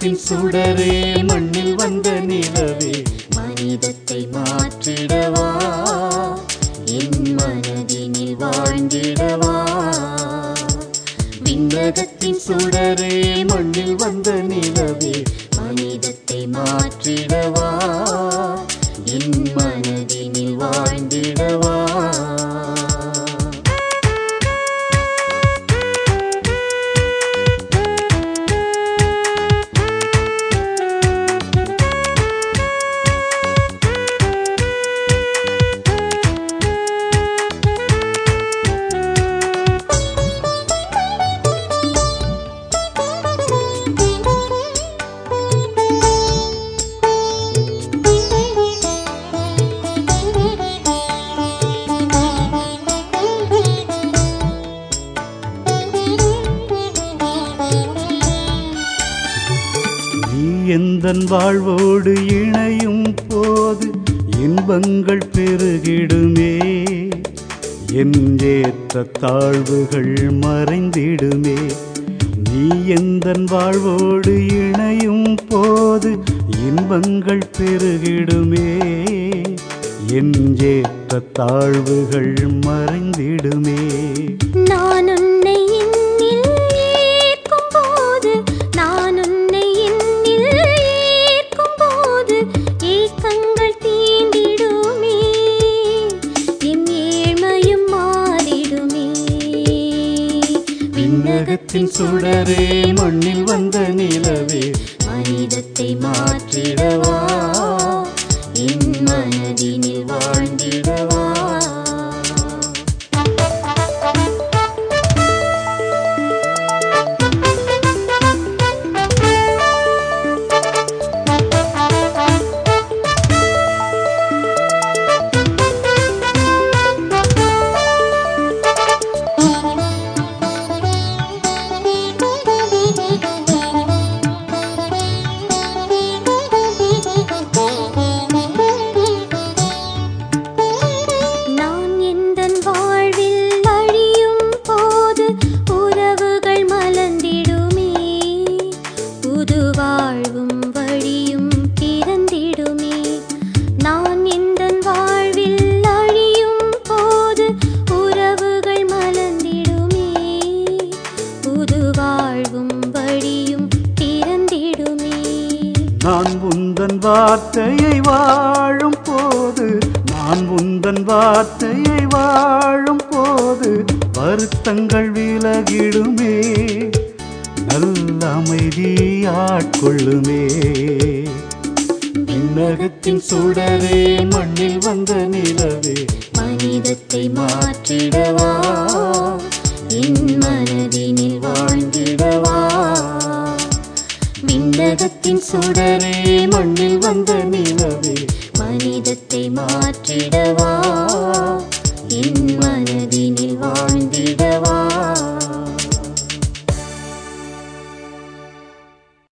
விண்ணகத்தின் சுடரே மண்ணில் வந்த நிலவே மனிதத்தை மாற்றிடவா என் மனதினில் வாழ்ந்திடவா விண்ணகத்தின் சுடரே மண்ணில் வந்த நிலவே மனிதத்தை மாற்றிடவா என் மனதினில் வாழ்ந்திடவா நீ எந்தன் வாழ்வோடு இணையும் போது இன்பங்கள் பெருகிடுமே என் ஏற்ற தாழ்வுகள் மறைந்திடுமே நீ எந்தன் வாழ்வோடு இணையும் போது இன்பங்கள் பெருகிடுமே என் ஏற்ற தாழ்வுகள் மறைந்திடுமே நான் உன்னை என்னில் ஏற்கும் போது நான் உன்னை என்னில் ஏற்கும் போது ஏக்கங்கள் தீண்டிடுமே என் ஏழ்மையும் மாறிடுமே விண்ணகத்தின் சுடரே மண்ணில் வந்த நிலவே மனிதத்தை மாற்றிடவா என் மனதினில் வாழ்ந்திடவா நான் எந்தன் வாழ்வில் அழியும் போது உறவுகள் மலர்ந்திடுமே புது வாழ்வும் வழியும் பிறந்திடுமே நான் எந்தன் வாழ்வில் அழியும் போது உறவுகள் மலர்ந்திடுமே புது வாழ்வும் வழியும் பிறந்திடுமே நான் உந்தன் வார்த்தையை வாழும் போது நான் உந்தன் வார்த்தையை வாழும் போது வருத்தங்கள் விலகிடுமே நல்ல அமைதி ஆட்கொள்ளுமே விண்ணகத்தின் சுடரே மண்ணில் வந்த நிலவே மனிதத்தை மாற்றிடவா என் மனதினில் வாழ்ந்திடவா விண்ணகத்தின் சுடரே மண்ணில் வந்த நிலவே மனிதத்தை மாற்றிடவா என் மனதினில்